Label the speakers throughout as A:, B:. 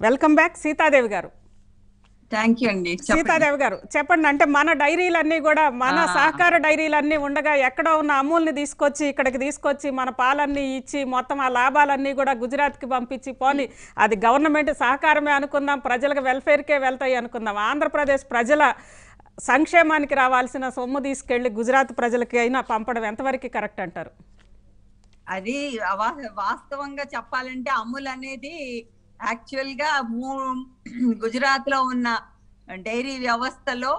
A: Welcome back Sitadevi గారు
B: thank you అండి చెప్పండి.
A: సీతాదేవి గారు చెప్పండి అంటే మన డైరీలన్నీ కూడా మన సహకార డైరీలన్నీ ఉండగా ఎక్కడో ఉన్న అమూల్ని తీసుకొచ్చి ఇక్కడికి తీసుకొచ్చి మన పాలన్నీ ఇచ్చి మొత్తం ఆ లాభాలన్నీ కూడా గుజరాత్కి పంపించి పోని అది గవర్నమెంట్ సహకారమే అనుకుందాం ప్రజలకు వెల్ఫేర్కే వెళ్తాయి అనుకుందాం ఆంధ్రప్రదేశ్ ప్రజల సంక్షేమానికి రావాల్సిన సొమ్ము తీసుకెళ్లి గుజరాత్ ప్రజలకి అయినా పంపడం ఎంతవరకు కరెక్ట్ అంటారు
B: అది వా- వాస్తవంగా చెప్పాలంటే అమూల్ అనేది యాక్చువల్ గా గుజరాత్ లో ఉన్న డైరీ వ్యవస్థలో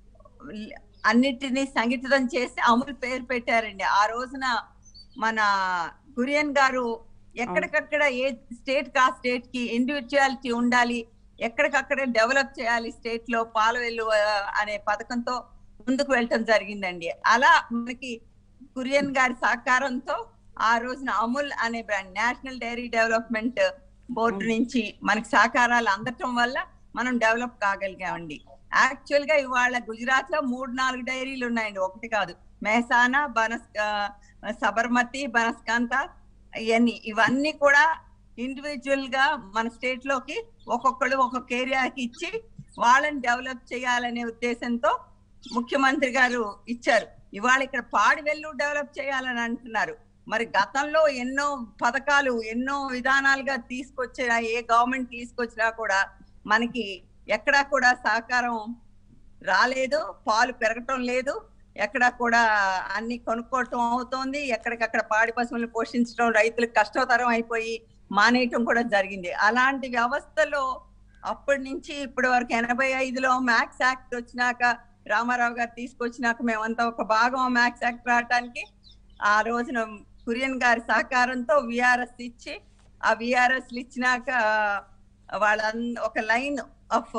B: అన్నిటినీ సంఘటితం చేసి అమూల్ పేరు పెట్టారండి ఆ రోజున మన కురియన్ గారు ఎక్కడికక్కడ ఏ స్టేట్ కా స్టేట్ కి ఇండివిజువాలిటీ ఉండాలి ఎక్కడికక్కడ డెవలప్ చేయాలి స్టేట్ లో పాలవెల్లు ఆ, అనే పథకంతో ముందుకు వెళ్ళటం జరిగిందండి అలా మనకి కురియన్ గారి సహకారంతో ఆ రోజున అమూల్ అనే brand national dairy development board నుంచి మనకి సహకారాలు అందటం వల్ల మనం డెవలప్ కాగలిగామండి యాక్చువల్ గా ఇవాళ గుజరాత్ లో మూడు నాలుగు డైరీలు ఉన్నాయండి ఒకటి కాదు మెహసానా బనస్ ఆ, సబర్మతి బనస్కాంత ఇవన్నీ ఇవన్నీ కూడా ఇండివిజువల్ గా మన స్టేట్ లోకి ఒక్కొక్కళ్ళు ఒక్కొక్క ఏరియాకి ఇచ్చి వాళ్ళని డెవలప్ చేయాలనే ఉద్దేశంతో ముఖ్యమంత్రి గారు ఇచ్చారు ఇవాళ ఇక్కడ పాడివెల్లు డెవలప్ చేయాలని అంటున్నారు మరి గతంలో ఎన్నో పథకాలు ఎన్నో విధానాలుగా తీసుకొచ్చినా ఏ గవర్నమెంట్ తీసుకొచ్చినా కూడా మనకి ఎక్కడా కూడా సహకారం రాలేదు పాలు పెరగటం లేదు ఎక్కడ కూడా అన్ని కొనుక్కోవటం అవుతోంది ఎక్కడికక్కడ పాడి పశువులను పోషించడం రైతులకు కష్టతరం అయిపోయి మానేయటం కూడా జరిగింది అలాంటి వ్యవస్థలో అప్పటి నుంచి ఇప్పటి వరకు ఎనభై ఐదులో మ్యాక్స్ యాక్ట్ వచ్చినాక రామారావు గారు తీసుకొచ్చినాక మేమంతా ఒక భాగం మ్యాక్స్ యాక్ట్ రావటానికి ఆ రోజున కురియన్ గారి సహకారంతో విఆర్ఎస్ ఇచ్చి ఆ విఆర్ఎస్ ఇచ్చినాక వాళ్ళ ఒక లైన్ ఆఫ్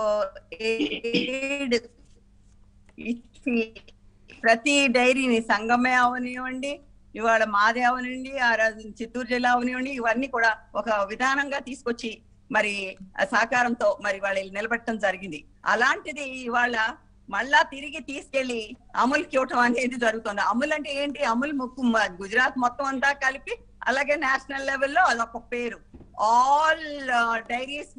B: ఎయిడ్ ఇచ్చి ప్రతి డైరీని సంగమే అవనివ్వండి ఇవాళ మాదే అవనివ్వండి ఆ రోజు చిత్తూరు జిల్లా అవనివ్వండి ఇవన్నీ కూడా ఒక విధానంగా తీసుకొచ్చి మరి ఆ సహకారంతో మరి వాళ్ళు నిలబెట్టడం జరిగింది అలాంటిది ఇవాళ మళ్ళా తిరిగి తీసుకెళ్లి అమూల్కి ఇవ్వటం అనేది జరుగుతుంది అమూల్ అంటే ఏంటి అమూల్ ముక్కు మ- గుజరాత్ మొత్తం అంతా కలిపి అలాగే నేషనల్ లెవెల్లో అదొక పేరు ఆల్ డైరీస్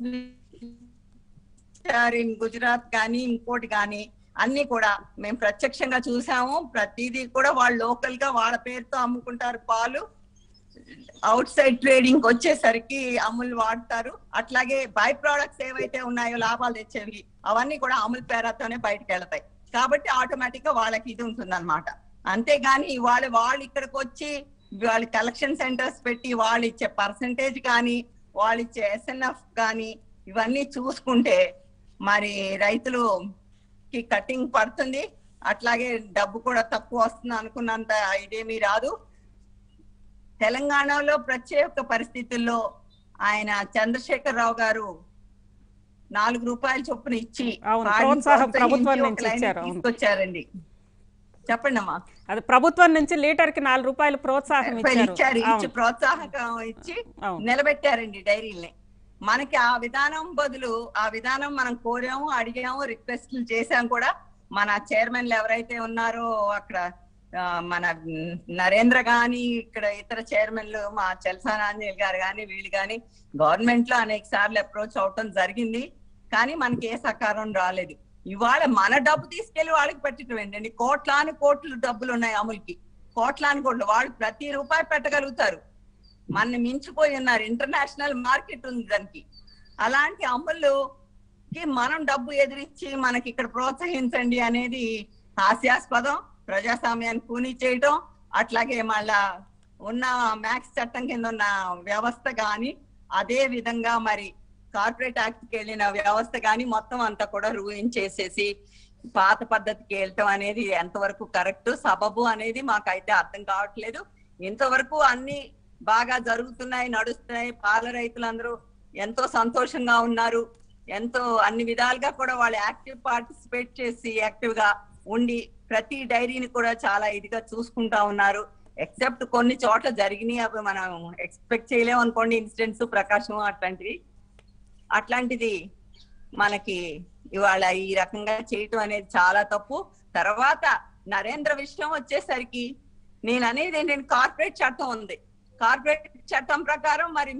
B: ఇన్ గుజరాత్ కానీ ఇంకోటి కానీ అన్ని కూడా మేము ప్రత్యక్షంగా చూసాము ప్రతిదీ కూడా వాళ్ళు లోకల్ గా వాళ్ళ పేరుతో అమ్ముకుంటారు పాలు అవుట్ సైడ్ ట్రేడింగ్ వచ్చేసరికి అమూల్ వాడతారు అట్లాగే బై ప్రోడక్ట్స్ ఏవైతే ఉన్నాయో లాభాలు తెచ్చేవి అవన్నీ కూడా అమూల్ పేరుతోనే బయటకు వెళ్తాయి కాబట్టి ఆటోమేటిక్ గా వాళ్ళకి ఇది ఉంటుంది అనమాట అంతేగాని వాళ్ళ వాళ్ళు ఇక్కడికి వచ్చి వాళ్ళ కలెక్షన్ సెంటర్స్ పెట్టి వాళ్ళు ఇచ్చే పర్సంటేజ్ కానీ వాళ్ళు ఇచ్చే ఎస్ఎన్ఎఫ్ కానీ ఇవన్నీ చూసుకుంటే మరి రైతులు కి కటింగ్ పడుతుంది అట్లాగే డబ్బు కూడా తక్కువ వస్తుంది అనుకున్నంత ఇదేమీ రాదు తెలంగాణలో ప్రత్యేక పరిస్థితుల్లో ఆయన చంద్రశేఖర్ రావు గారు నాలుగు రూపాయల చొప్పున ఇచ్చి
A: అవును,
B: వాడిని
A: ప్రోత్సాహం
B: ప్రోత్సహించి
A: ప్రభుత్వం
B: ఒక
A: నుంచి
B: లైన్
A: ఇచ్చారు, అవును.
B: తీసుకొచ్చారండి చెప్పండి అమ్మా
A: అది ప్రభుత్వం నుంచి లీటర్కి నాలుగు రూపాయలు ప్రోత్సాహం
B: ఇచ్చారు
A: ఇచ్చారు
B: ఇచ్చి
A: అవును,
B: ప్రోత్సాహకం ఇచ్చి
A: అవును.
B: నిలబెట్టారండి డైరీల్ని మనకి ఆ విధానం బదులు ఆ విధానం మనం కోరాము అడిగాము రిక్వెస్ట్లు చేశాం కూడా మన చైర్మన్లు ఎవరైతే ఉన్నారో అక్కడ ఆ, మన మ్, నరేంద్ర గాని ఇక్కడ ఇతర చైర్మన్లు మా చల్సానాంజలి గారు గాని వీళ్ళు గాని గవర్నమెంట్ లో అనేక సార్లు అప్రోచ్ అవటం జరిగింది కానీ మనకి ఏ సహకారం రాలేదు ఇవాళ మన డబ్బు తీసుకెళ్లి వాళ్ళకి పెట్టడం ఏంటండి కోట్లాని కోట్లు డబ్బులు ఉన్నాయి అమలుకి కోట్లాని కోట్లు వాళ్ళు ప్రతి రూపాయి పెట్టగలుగుతారు మన మించిపోయి ఉన్నారు ఇంటర్నేషనల్ మార్కెట్ ఉంది దానికి అలాంటి అమలుకి మనం డబ్బు ఎదిరించి మనకి ఇక్కడ ప్రోత్సహించండి అనేది హాస్యాస్పదం ప్రజాస్వామ్యాన్ని కూని చేయటం అట్లాగే మళ్ళా ఉన్న మ్యాక్స్ చట్టం కింద ఉన్న వ్యవస్థ గాని అదే విధంగా మరి కార్పొరేట్ యాక్ట్ కి వెళ్ళిన వ్యవస్థ గాని మొత్తం అంతా కూడా రూయిన్ చేసేసి పాత పద్ధతికి వెళ్ళటం అనేది ఎంతవరకు కరెక్ట్ సబబు అనేది మాకైతే అర్థం కావట్లేదు ఇంతవరకు అన్ని బాగా జరుగుతున్నాయి నడుస్తున్నాయి పాల రైతులందరూ ఎంతో సంతోషంగా ఉన్నారు ఎంతో అన్ని విధాలుగా కూడా వాళ్ళు యాక్టివ్ పార్టిసిపేట్ చేసి యాక్టివ్ గా ఉండి ప్రతి డైరీని కూడా చాలా ఇదిగా చూసుకుంటా ఉన్నారు ఎక్సెప్ట్ కొన్ని చోట్ల జరిగినాయి అవి మనం ఎక్స్పెక్ట్ చేయలేము అనుకోండి ఇన్సిడెంట్స్ ప్రకాశం అట్లాంటివి అట్లాంటిది మనకి ఇవాళ ఈ రకంగా చేయటం అనేది చాలా తప్పు తర్వాత నరేంద్ర విషయం వచ్చేసరికి నేను అనేది ఏంటంటే కార్పొరేట్ చట్టం ఉంది కార్పొరేట్ చట్టం ప్రకారం మరి మీరు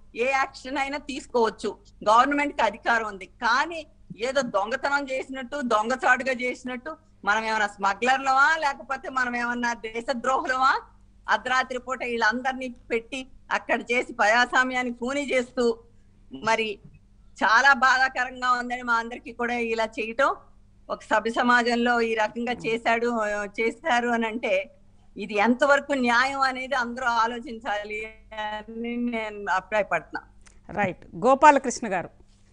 B: ఏ యాక్షన్ అయినా తీసుకోవచ్చు గవర్నమెంట్ కి అధికారం ఉంది కానీ ఏదో దొంగతనం చేసినట్టు దొంగచాటుగా చేసినట్టు మనం ఏమైనా స్మగ్లర్లమా లేకపోతే మనం ఏమన్నా దేశద్రోహులమా అర్ధరాత్రి పూట వీళ్ళందరినీ పెట్టి అక్కడ చేసి ప్రజాస్వామ్యాన్ని కూని చేస్తూ మరి చాలా బాధాకరంగా ఉందని మా అందరికి కూడా ఇలా చేయటం ఒక సభ్య సమాజంలో ఈ రకంగా చేశాడు ఆ, చేశారు అని అంటే ఇది ఎంతవరకు న్యాయం అనేది అందరూ ఆలోచించాలి అని నేను అభిప్రాయపడుతున్నా
A: రైట్ గోపాలకృష్ణ గారు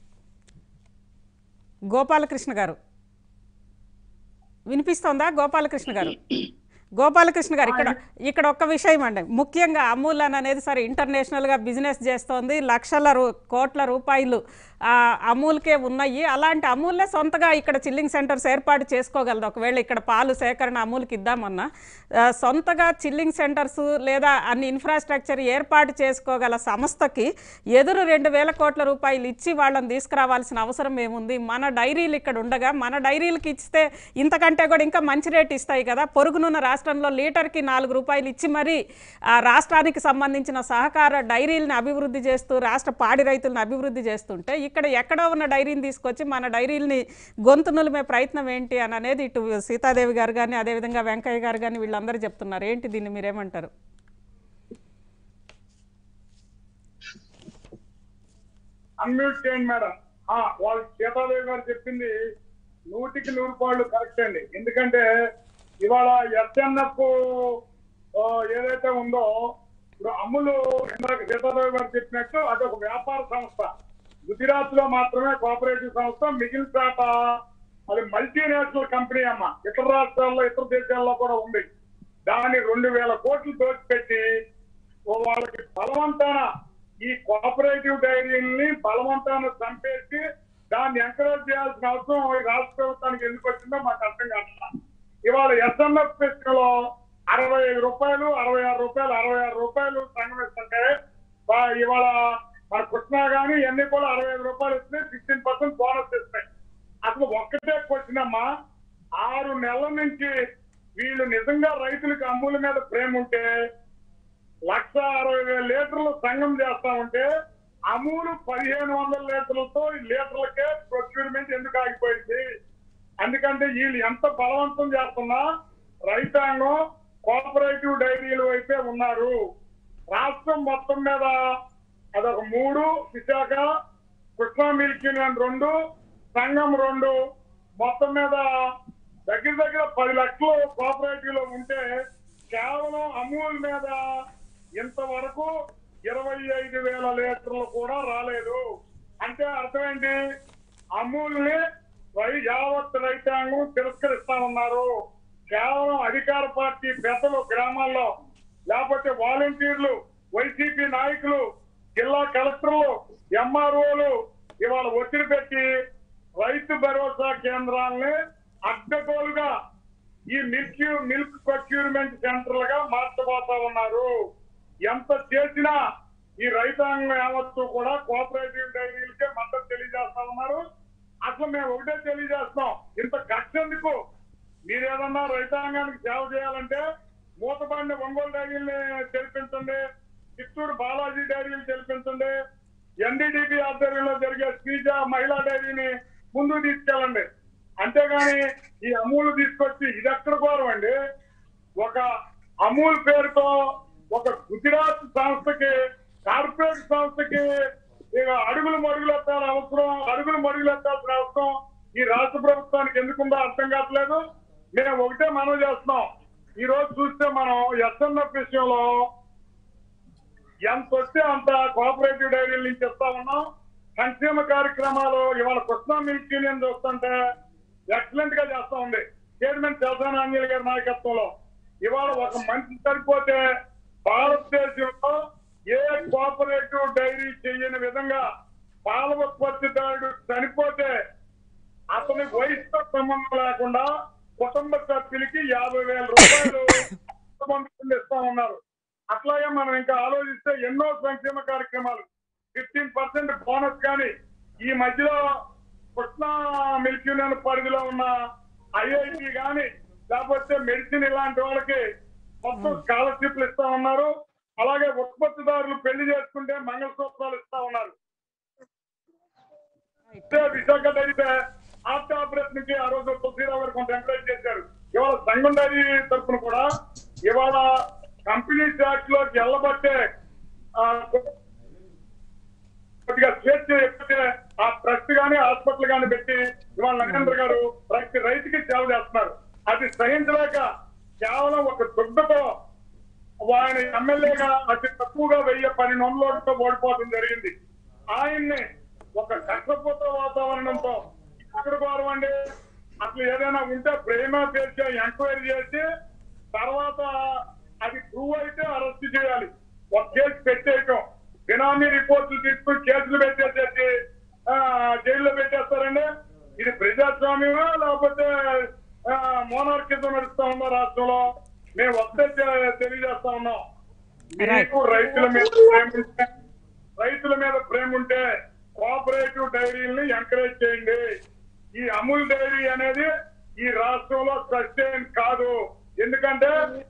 A: గోపాలకృష్ణ గారు వినిపిస్తోందా గోపాలకృష్ణ గారు గోపాలకృష్ణ గారు ఇక్కడ ఇక్కడ ఒక్క విషయం అండి ముఖ్యంగా అమూల్ అని అనేది సరే ఇంటర్నేషనల్గా బిజినెస్ చేస్తోంది లక్షల రూ కోట్ల రూపాయలు ఆ, అమూల్కే ఉన్నాయి అలాంటి అమూల్లే సొంతగా ఇక్కడ చిల్లింగ్ సెంటర్స్ ఏర్పాటు చేసుకోగలదు ఒకవేళ ఇక్కడ పాలు సేకరణ అమూల్కి ఇద్దామన్నా ఆ, సొంతగా చిల్లింగ్ సెంటర్స్ లేదా అన్ని ఇన్ఫ్రాస్ట్రక్చర్ ఏర్పాటు చేసుకోగల సంస్థకి ఎదురు రెండు వేల కోట్ల రూపాయలు ఇచ్చి వాళ్ళని తీసుకురావాల్సిన అవసరం ఏముంది మన డైరీలు ఇక్కడ ఉండగా మన డైరీలకి ఇస్తే ఇంతకంటే కూడా ఇంకా మంచి రేట్ ఇస్తాయి కదా పొరుగునున్న రాష్ట్రంలో లీటర్కి నాలుగు రూపాయలు ఇచ్చి మరీ ఆ రాష్ట్రానికి సంబంధించిన సహకార డైరీలను అభివృద్ధి చేస్తూ రాష్ట్ర పాడి రైతులను అభివృద్ధి చేస్తుంటే ఇక్కడ ఎక్కడో ఉన్న డైరీని తీసుకొచ్చి మన డైరీల్ని గొంతు నులిమే ప్రయత్నం ఏంటి అని అనేది ఇటు సీతాదేవి గారు కానీ అదేవిధంగా వెంకయ్య గారు కానీ వీళ్ళందరూ చెప్తున్నారు ఏంటి దీన్ని మీరేమంటారు
C: అన్మ్యూట్ చేయండి మేడం ఆ, వాళ్ళు సీతాదేవి గారు చెప్పింది నూటికి నూరు పాళ్ళు కరెక్ట్ అండి ఎందుకంటే ఇవాళ ఎస్ఎన్ఎఫ్ ఏదైతే ఉందో ఇప్పుడు అమ్ములు ఇందాక సీతాదేవి గారు చెప్పినట్టు అది ఒక వ్యాపార సంస్థ గుజరాత్ లో మాత్రమే కోఆపరేటివ్ సంస్థ మిగిలిన చాట అది మల్టీనేషనల్ కంపెనీ అమ్మ ఇతర రాష్ట్రాల్లో ఇతర దేశాల్లో కూడా ఉంది దాన్ని రెండు వేల కోట్లు దోచిపెట్టి ఓ వాళ్ళకి బలవంతాన ఈ కోఆపరేటివ్ డైరీని బలవంతాన చంపేసి దాన్ని ఎంకరేజ్ చేయాల్సిన అవసరం ఈ రాష్ట్ర ప్రభుత్వానికి ఎందుకు వచ్చిందో మాకు అర్థం కాదు ఇవాళ ఎస్ఎంఎఫ్ లో అరవై ఐదు రూపాయలు అరవై ఆరు రూపాయలు అరవై ఆరు రూపాయలు సంఘం ఇస్తుంటే వా- ఇవాళ మన కృష్ణా గానీ ఇవన్నీ కూడా అరవై ఐదు రూపాయలు ఇస్తున్నాయి ఫిఫ్టీన్ పర్సెంట్ బోనస్ ఇస్తాయి అసలు ఒక్కటే క్వశ్చన్ అమ్మా ఆరు నెలల నుంచి వీళ్ళు నిజంగా రైతులకు అమ్ముల మీద ప్రేమ ఉంటే లక్ష అరవై వేల లీటర్లు సంఘం చేస్తా ఉంటే అమూలు పదిహేను వందల లీటర్లతో ఈ లీటర్లకే ప్రొక్యూర్మెంట్ ఎందుకు ఆగిపోయింది ఎందుకంటే వీళ్ళు ఎంత బలవంతం చేస్తున్నా రైతాంగం కోఆపరేటివ్ డైరీల వైపే ఉన్నారు రాష్ట్రం మొత్తం మీద అదొక మూడు విశాఖ కృష్ణా మిల్క్ యూనియన్ రెండు సంఘం రెండు మొత్తం మీద దగ్గర దగ్గర పది లక్షలు కోఆపరేటివ్ లో ఉంటే కేవలం అమూల్ మీద ఇంతవరకు ఇరవై ఐదు వేల లీటర్లు కూడా రాలేదు అంటే అర్థమైంది అమూల్ ని రై యావత్ రైతాంగం తిరస్కరిస్తామన్నారు కేవలం అధికార పార్టీ పెద్దలు గ్రామాల్లో లేకపోతే వాలంటీర్లు వైసీపీ నాయకులు జిల్లా కలెక్టర్లు ఎంఆర్ఓలు ఇవాళ ఒత్తిడి పెట్టి రైతు భరోసా కేంద్రాలని అడ్డగోలుగా ఈ మిల్క్ మిల్క్ ప్రొక్యూర్మెంట్ సెంటర్లుగా మార్చబోతా ఉన్నారు ఎంత చేసినా ఈ రైతాంగం యావత్తు కూడా కోఆపరేటివ్ డైరీలకే మద్దతు తెలియజేస్తా ఉన్నారు అసలు మేము ఒకటే తెలియజేస్తున్నాం ఇంత కక్ష ఎందుకు మీరు ఏదన్నా రైతాంగానికి సేవ చేయాలంటే మూతపడిన ఒంగోలు డైరీల్ని తెలిపించండి చిత్తూరు బాలాజీ డైరీలు తెలిపించండి ఎన్డీడీపీ ఆధ్వర్యంలో జరిగే శ్రీజ మహిళా డైరీని ముందుకు తీసుకెళ్ళండి అంతేగాని ఈ అమూల్ తీసుకొచ్చి ఇది ఎక్కడ ఘోరం అండి ఒక అమూల్ పేరుతో ఒక గుజరాత్ సంస్థకి కార్పొరేట్ సంస్థకి ఇక అడుగులు మడుగులు ఎత్తాల్సిన అవసరం అడుగులు మడుగులు ఎత్తాల్సిన అవసరం ఈ రాష్ట్ర ప్రభుత్వానికి ఎందుకుందో అర్థం కావట్లేదు మేము ఒకటే మనం చేస్తున్నాం ఈ రోజు చూస్తే మనం ఎస్ఎన్ఎఫ్ విషయంలో ఎంత వస్తే అంత కోఆపరేటివ్ డైరీల నుంచి ఇస్తా ఉన్నాం సంక్షేమ కార్యక్రమాలు ఇవాళ కృష్ణా మిల్క్ యూనియన్ చూస్తుంటే ఎక్సలెంట్ గా చేస్తా ఉంది చైర్మన్ చల్సాన ఆంజనేయ గారి నాయకత్వంలో ఇవాళ ఒక మనిషి సరిపోతే భారతదేశంలో ఏ కోఆపరేటివ్ డైరీ చేయని విధంగా పాల ఉత్పత్తిదారుడు చనిపోతే అతని వయసుతో సంబంధం లేకుండా కుటుంబ సభ్యులకి యాభై వేల రూపాయలు కుటుంబం కింద ఇస్తా ఉన్నారు అట్లాగే మనం ఇంకా ఆలోచిస్తే ఎన్నో సంక్షేమ కార్యక్రమాలు ఫిఫ్టీన్ పర్సెంట్ బోనస్ కానీ ఈ మధ్యలో కృష్ణా మిల్క్ యూనియన్ పరిధిలో ఉన్న ఐఐటి కానీ లేకపోతే మెడిసిన్ ఇలాంటి వాళ్ళకి మొత్తం స్కాలర్షిప్లు ఇస్తా ఉన్నారు అలాగే ఉత్పత్తిదారులు పెళ్లి చేసుకుంటే మంగళసూత్రాలు ఇస్తా ఉన్నారు ఇదే విశాఖ అయితే హార్ట్ ఆపరేషన్ కి ఆ రోజు తులసిరావు గారు కొంత ఎంకరేజ్ చేశారు ఇవాళ సంఘం డైరీ తరఫున కూడా ఇవాళ కంపెనీ ట్యాక్స్ లోకి వెళ్ళబట్టే ఆ, కొద్దిగా స్వేచ్ఛ ఎప్పితే ఆ ట్రస్ట్ గాని హాస్పిటల్ గాని పెట్టి ఇవాళ నరేంద్ర గారు ప్రతి రైతుకి సేవ చేస్తున్నారు అది సహించలేక కేవలం ఒక దుడ్డతో ఆయన ఎమ్మెల్యేగా అతి తక్కువగా వెయ్యి పన్నెండు వందలతో ఓడిపోవడం జరిగింది ఆయన్ని ఒక కష్టపూత వాతావరణంతో ఇక్కడ కోరమండి అసలు ఏదైనా ఉంటే ప్రేమ చేసి ఎంక్వైరీ చేసి తర్వాత అది ప్రూవ్ అయితే అరెస్ట్ చేయాలి ఒక కేసు పెట్టేయటం బినామీ రిపోర్టులు తీసుకుని కేసులు పెట్టేసేసి ఆ, జైల్లో పెట్టేస్తారండి ఇది ప్రజాస్వామ్యమా లేకపోతే మోనార్కిజం నడుస్తా ఉందా రాష్ట్రంలో మేము వస్తే తె- తెలియజేస్తా ఉన్నాం మీకు రైతుల మీద ప్రేమ ఉంటే రైతుల మీద ప్రేమ ఉంటే కోఆపరేటివ్ డైరీని ఎంకరేజ్ చేయండి ఈ అమూల్ డైరీ అనేది ఈ రాష్ట్రంలో సస్టైన్ కాదు ఎందుకంటే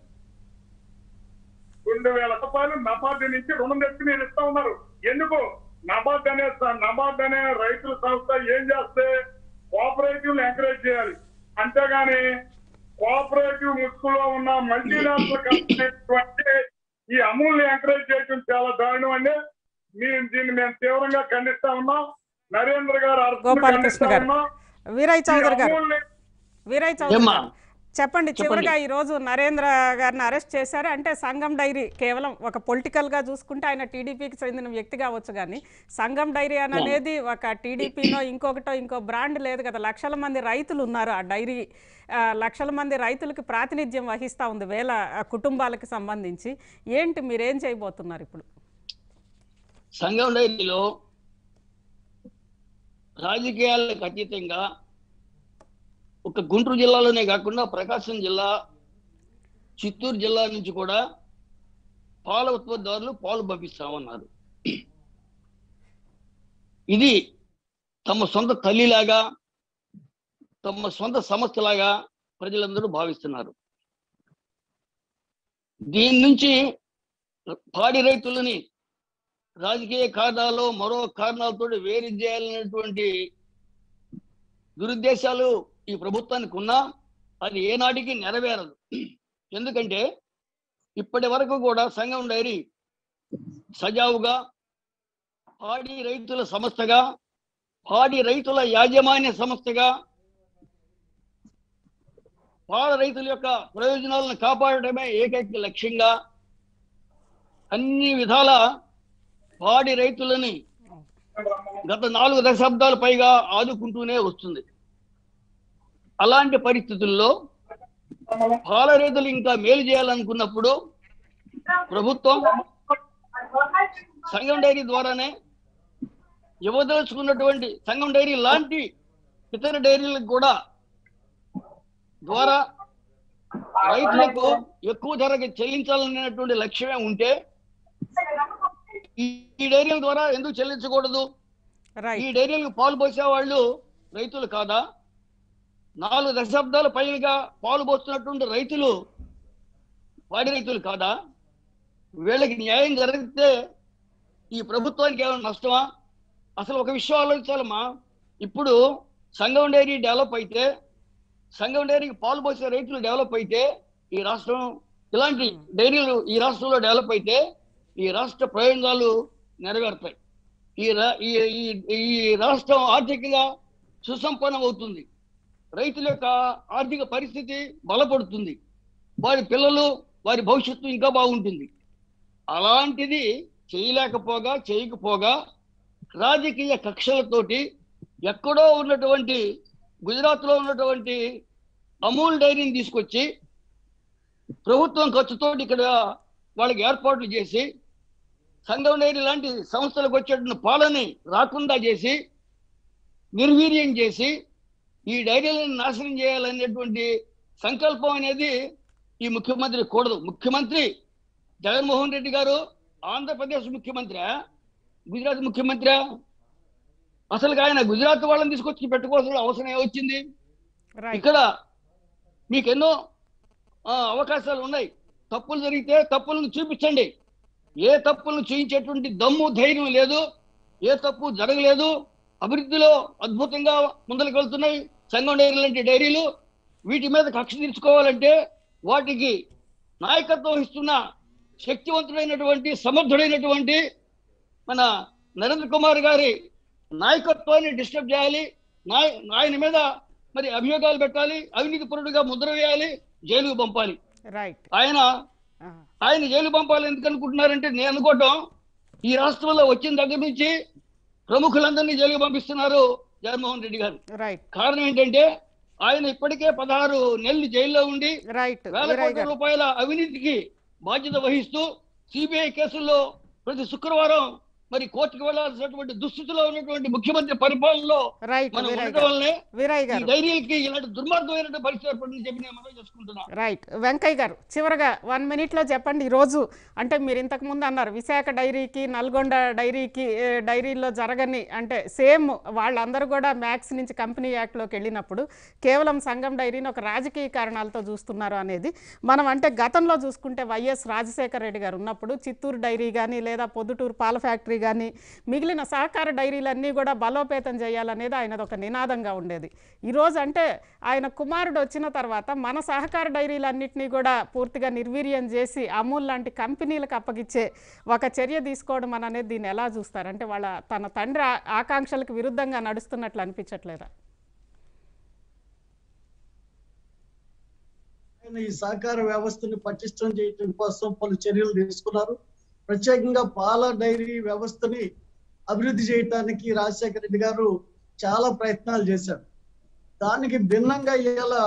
C: రెండు వేల రూపాయలు నబార్డు నుంచి రుణం తెచ్చి మీరు ఇస్తా ఉన్నారు ఎందుకు నబార్డ్ అనే స- నబార్డ్ అనే రైతుల సంస్థ ఏం చేస్తే కోఆపరేటివ్ ఎంకరేజ్ చేయాలి అంతేగాని కోఆపరేటివ్ ముసుగులో ఉన్న మల్టీనేషనల్ కంపెనీ ఈ అమూల్ ని ఎంకరేజ్ చేయడం చాలా దారుణం అండి మేము దీన్ని మేము తీవ్రంగా ఖండిస్తా ఉన్నాం నరేంద్ర గారు అరెస్ట్ను
A: గోపాలకృష్ణ
C: ఖండిస్తా
A: గారు
C: ఉన్నాం.
A: వీరయ్య
C: ఈ
A: చౌదరి గారు
C: అమూల్ని
A: వీరయ్య చౌదరి
D: ఏమ్మా?
A: గారు చెప్పండి చివరిగా ఈ రోజు నరేంద్ర గారిని అరెస్ట్ చేశారు అంటే సంఘం డైరీ కేవలం ఒక పొలిటికల్ గా చూసుకుంటే ఆయన టీడీపీకి చెందిన వ్యక్తి కావచ్చు కానీ సంఘం డైరీ అని అనేది ఒక టీడీపీనో ఇంకొకటో ఇంకో బ్రాండ్ లేదు కదా లక్షల మంది రైతులు ఉన్నారు ఆ డైరీ ఆ, లక్షల మంది రైతులకి ప్రాతినిధ్యం వహిస్తూ ఉంది వేల ఆ, కుటుంబాలకు సంబంధించి ఏంటి మీరేం చేయబోతున్నారు ఇప్పుడు
D: సంఘం డైరీలో రాజకీయాలకు అతీతంగా ఒక గుంటూరు జిల్లాలోనే కాకుండా ప్రకాశం జిల్లా చిత్తూరు జిల్లా నుంచి కూడా పాల ఉత్పత్తిదారులు పాలు పంపిస్తామన్నారు ఇది తమ సొంత తల్లిలాగా తమ సొంత సంస్థలాగా ప్రజలందరూ భావిస్తున్నారు దీని నుంచి పాడి రైతులని రాజకీయ కారణాలు మరో కారణాలతో వేరు చేయాలనేటువంటి దురుద్దేశాలు ఈ ప్రభుత్వానికి ఉన్నా అది ఏనాటికి నెరవేరదు ఎందుకంటే ఇప్పటి వరకు కూడా సంఘం డైరీ సజావుగా పాడి రైతుల సంస్థగా పాడి రైతుల యాజమాన్య సంస్థగా పాల రైతుల యొక్క ప్రయోజనాలను కాపాడటమే ఏకైక లక్ష్యంగా అన్ని విధాల పాడి రైతులని గత నాలుగు దశాబ్దాల పైగా ఆదుకుంటూనే వస్తుంది అలాంటి పరిస్థితుల్లో పాల రైతులు ఇంకా మేలు చేయాలనుకున్నప్పుడు ప్రభుత్వం సంఘం డైరీ ద్వారానే ఇవ్వదలుచుకున్నటువంటి సంఘం డైరీ లాంటి ఇతర డైరీలకు కూడా ద్వారా రైతులకు ఎక్కువ ధరకి చెల్లించాలనేటువంటి లక్ష్యమే ఉంటే ఈ ఈ డైరీల ద్వారా ఎందుకు చెల్లించకూడదు ఈ
A: రైట్
D: డైరీలకు పాలు పోసే వాళ్ళు రైతులు కాదా నాలుగు దశాబ్దాల పైగా పాలు పోస్తున్నటువంటి రైతులు వాడి రైతులు కాదా వీళ్ళకి న్యాయం జరిగితే ఈ ప్రభుత్వానికి ఏమైనా నష్టమా అసలు ఒక విషయం ఆలోచించాలమ్మా ఇప్పుడు సంఘం డైరీ డెవలప్ అయితే సంఘం డైరీకి పాలు పోసే రైతులు డెవలప్ అయితే ఈ రాష్ట్రం ఇలాంటి డైరీలు ఈ రాష్ట్రంలో డెవలప్ అయితే ఈ రాష్ట్ర ప్రయోజనాలు నెరవేరుతాయి ఈ రా- ఈ ఈ- ఈ రాష్ట్రం ఆర్థికంగా సుసంపన్నం అవుతుంది రైతుల యొక్క ఆర్థిక పరిస్థితి బలపడుతుంది వారి పిల్లలు వారి భవిష్యత్తు ఇంకా బాగుంటుంది అలాంటిది చేయలేకపోగా చేయకపోగా రాజకీయ కక్షలతోటి ఎక్కడో ఉన్నటువంటి గుజరాత్ లో ఉన్నటువంటి అమూల్ డైరీని తీసుకొచ్చి ప్రభుత్వం ఖర్చుతో ఇక్కడ వాళ్ళకి ఏర్పాట్లు చేసి సంఘం డైరీ లాంటి సంస్థలకు వచ్చేటువంటి పాలని రాకుండా చేసి నిర్వీర్యం చేసి ఈ డైరీలను నాశనం చేయాలనేటువంటి సంకల్పం అనేది ఈ ముఖ్యమంత్రి కూడదు ముఖ్యమంత్రి జగన్మోహన్ రెడ్డి గారు ఆంధ్రప్రదేశ్ ముఖ్యమంత్రి గుజరాత్ ముఖ్యమంత్రి అసలు ఆయన గుజరాత్ వాళ్ళని తీసుకొచ్చి పెట్టుకోవాల్సిన అవసరం ఏమొచ్చింది
A: రైట్
D: ఇక్కడ మీకు ఎన్నో ఆ, అవకాశాలు ఉన్నాయి తప్పులు జరిగితే తప్పులను చూపించండి ఏ తప్పులను చేయించేటువంటి దమ్ము ధైర్యం లేదు ఏ తప్పు జరగలేదు అభివృద్ధిలో అద్భుతంగా ముందరికి వెళ్తున్నాయి సంఘం డైరీ లాంటి డైరీలు వీటి మీద కక్ష తీర్చుకోవాలంటే వాటికి నాయకత్వం ఇస్తున్న శక్తివంతుడైనటువంటి సమర్థుడైనటువంటి మన నరేంద్ర కుమార్ గారి నాయకత్వాన్ని డిస్టర్బ్ చేయాలి నాయ- ఆయన మీద మరి అభియోగాలు పెట్టాలి అవినీతి పరుడుగా ముద్ర వేయాలి జైలుకు పంపాలి
A: రైట్
D: ఆయన ఆయన జైలు పంపాలి ఎందుకు అనుకుంటున్నారంటే నేను అనుకోవటం ఈ రాష్ట్రంలో వచ్చిన దగ్గర నుంచి ప్రముఖులందరినీ జైలుకు పంపిస్తున్నారు జగన్మోహన్ రెడ్డి గారు
A: రైట్
D: కారణం ఏంటంటే ఆయన ఇప్పటికే పదహారు నెలలు జైల్లో ఉండి
A: రైట్
D: వేల
A: వీరయ్య
D: కోట్ల
A: గారు
D: రూపాయల అవినీతికి బాధ్యత వహిస్తూ సిబిఐ కేసుల్లో ప్రతి శుక్రవారం మరి కోర్టుకు వెళ్లాల్సినటువంటి దుస్థితిలో ఉన్నటువంటి ముఖ్యమంత్రి పరిపాలనలో
A: రైట్
D: మనం
A: వీరయ్య
D: ఉండటం
A: గారు
D: వల్లనే
A: వీరయ్య
D: ఈ
A: గారు
D: డైరీలకి ఇలాంటి దుర్మార్గమైన పరిస్థితి ఏర్పడిందని చెప్పి నేను మనం చేసుకుంటున్నా
A: రైట్ వెంకయ్య గారు చివరగా వన్ మినిట్లో చెప్పండి ఈరోజు అంటే మీరు ఇంతకు ముందు అన్నారు విశాఖ డైరీకి నల్గొండ డైరీకి ఏ, డైరీలో జరగని అంటే సేమ్ వాళ్ళందరూ కూడా మ్యాక్స్ నుంచి కంపెనీ యాక్ట్లోకి వెళ్ళినప్పుడు కేవలం సంఘం డైరీని ఒక రాజకీయ కారణాలతో చూస్తున్నారు అనేది మనం అంటే గతంలో చూసుకుంటే వైఎస్ రాజశేఖర రెడ్డి గారు ఉన్నప్పుడు చిత్తూరు డైరీ కానీ లేదా పొద్దుటూరు పాల ఫ్యాక్టరీ కానీ మిగిలిన సహకార డైరీలన్నీ కూడా బలోపేతం చేయాలనేది ఆయనది ఒక నినాదంగా ఉండేది ఈరోజు అంటే ఆయన కుమారుడు వచ్చిన తర్వాత మన సహకార డైరీలన్నింటినీ కూడా పూర్తిగా నిర్వీర్యం చేసి అమూల్ లాంటి కంపెనీలకు అప్పగిచ్చే ఒక చర్య తీసుకోవడం అని అనేది దీన్ని ఎలా చూస్తారు అంటే వాళ్ళ తన తండ్రి ఆ- ఆకాంక్షలకు విరుద్ధంగా నడుస్తున్నట్లు అనిపించట్లేదా
E: ఆయన ఈ సహకార వ్యవస్థను పటిష్టం చేయడం కోసం పలు చర్యలు తీసుకున్నారు ప్రత్యేకంగా పాల డైరీ వ్యవస్థని అభివృద్ధి చేయడానికి రాజశేఖర రెడ్డి గారు చాలా ప్రయత్నాలు చేశారు దానికి భిన్నంగా ఇవాళ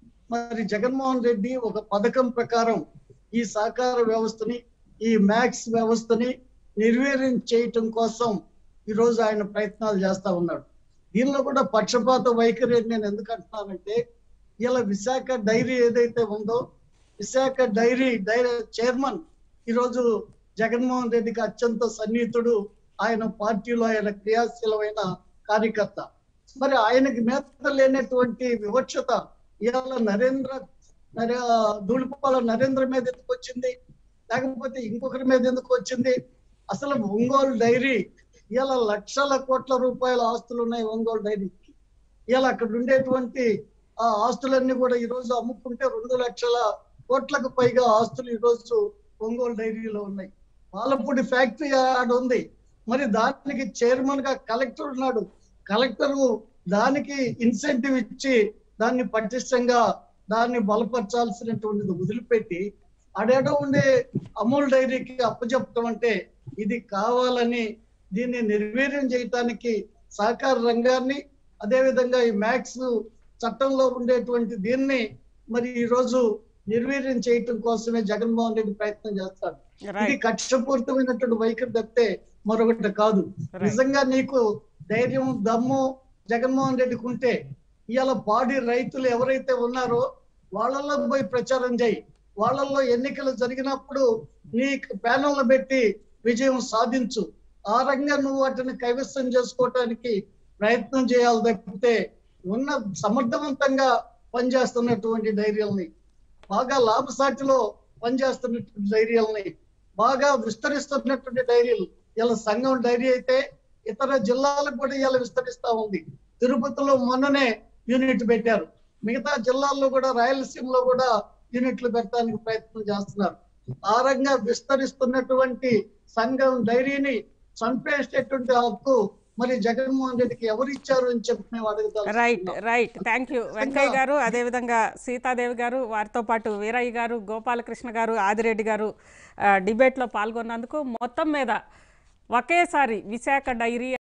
E: మరి జగన్మోహన్ రెడ్డి ఒక పథకం ప్రకారం ఈ సహకార వ్యవస్థని ఈ మ్యాక్స్ వ్యవస్థని నిర్వీర్యం చేయటం కోసం ఈ రోజు ఆయన ప్రయత్నాలు చేస్తా ఉన్నాడు దీనిలో కూడా పక్షపాత వైఖరి అని నేను ఎందుకు అంటున్నానంటే ఇలా విశాఖ డైరీ ఏదైతే ఉందో విశాఖ డైరీ డైరీ చైర్మన్ ఈరోజు జగన్మోహన్ రెడ్డికి అత్యంత సన్నిహితుడు ఆయన పార్టీలో ఆయన క్రియాశీలమైన కార్యకర్త మరి ఆయనకి నేత లేనటువంటి వివక్షత ఇవాళ నరేంద్ర నరే ధూళిపాల నరేంద్ర మీద ఎందుకు వచ్చింది లేకపోతే ఇంకొకరి మీద ఎందుకు వచ్చింది అసలు ఒంగోలు డైరీ ఇవాళ లక్షల కోట్ల రూపాయల ఆస్తులు ఉన్నాయి ఒంగోలు డైరీకి ఇవాళ అక్కడ ఉండేటువంటి ఆ ఆస్తులన్నీ కూడా ఈ రోజు అమ్ముకుంటే రెండు లక్షల కోట్లకు పైగా ఆస్తులు ఈ రోజు ఒంగోలు డైరీలో ఉన్నాయి పాలపూడి ఫ్యాక్టరీ ఆడ ఉంది మరి దానికి చైర్మన్ గా కలెక్టర్ ఉన్నాడు కలెక్టర్ దానికి ఇన్సెంటివ్ ఇచ్చి దాన్ని పటిష్టంగా దాన్ని బలపరచాల్సినటువంటిది వదిలిపెట్టి అడేటో ఉండే అమూల్ డైరీకి అప్పచెప్పటం అంటే ఇది కావాలని దీన్ని నిర్వీర్యం చేయటానికి సహకార రంగాన్ని అదేవిధంగా ఈ మ్యాక్స్ చట్టంలో ఉండేటువంటి దీన్ని మరి ఈ రోజు నిర్వీర్యం చేయటం కోసమే జగన్మోహన్ రెడ్డి ప్రయత్నం చేస్తాడు ఇది
A: రైట్
E: కక్షపూరితమైనటువంటి వైఖరి తప్పితే మరొకటి కాదు నిజంగా నీకు ధైర్యం దమ్ము జగన్మోహన్ రెడ్డికి ఉంటే ఇవాళ పాడి రైతులు ఎవరైతే ఉన్నారో వాళ్ళల్లో పోయి ప్రచారం చేయి వాళ్ళల్లో ఎన్నికలు జరిగినప్పుడు నీ ప్యానల్ పెట్టి విజయం సాధించు ఆ రంగా నువ్వు వాటిని కైవసం చేసుకోవటానికి ప్రయత్నం చేయాలి తప్పితే ఉన్న సమర్థవంతంగా పనిచేస్తున్నటువంటి డైరీలని బాగా లాభసాటిలో పనిచేస్తున్నటువంటి డైరీలని బాగా విస్తరిస్తున్నటువంటి డైరీలు ఇలా సంఘం డైరీ అయితే ఇతర జిల్లాలకు కూడా ఇలా విస్తరిస్తా ఉంది తిరుపతిలో మొన్ననే యూనిట్ పెట్టారు మిగతా జిల్లాల్లో కూడా రాయలసీమలో కూడా యూనిట్లు పెట్టడానికి ప్రయత్నం చేస్తున్నారు ఆ రంగా విస్తరిస్తున్నటువంటి సంఘం డైరీని చంపేసేటువంటి హక్కు మరి జగన్మోహన్ రెడ్డికి ఎవరు ఇచ్చారు అని చెప్పి మేము అడుగుతాం
A: right right thank you Venkaiah గారు అదేవిధంగా సీతాదేవి గారు వారితో పాటు వీరయ్య గారు గోపాలకృష్ణ గారు ఆదిరెడ్డి గారు ఆ, డిబేట్లో పాల్గొన్నందుకు మొత్తం మీద ఒకేసారి విశాఖ డైరీ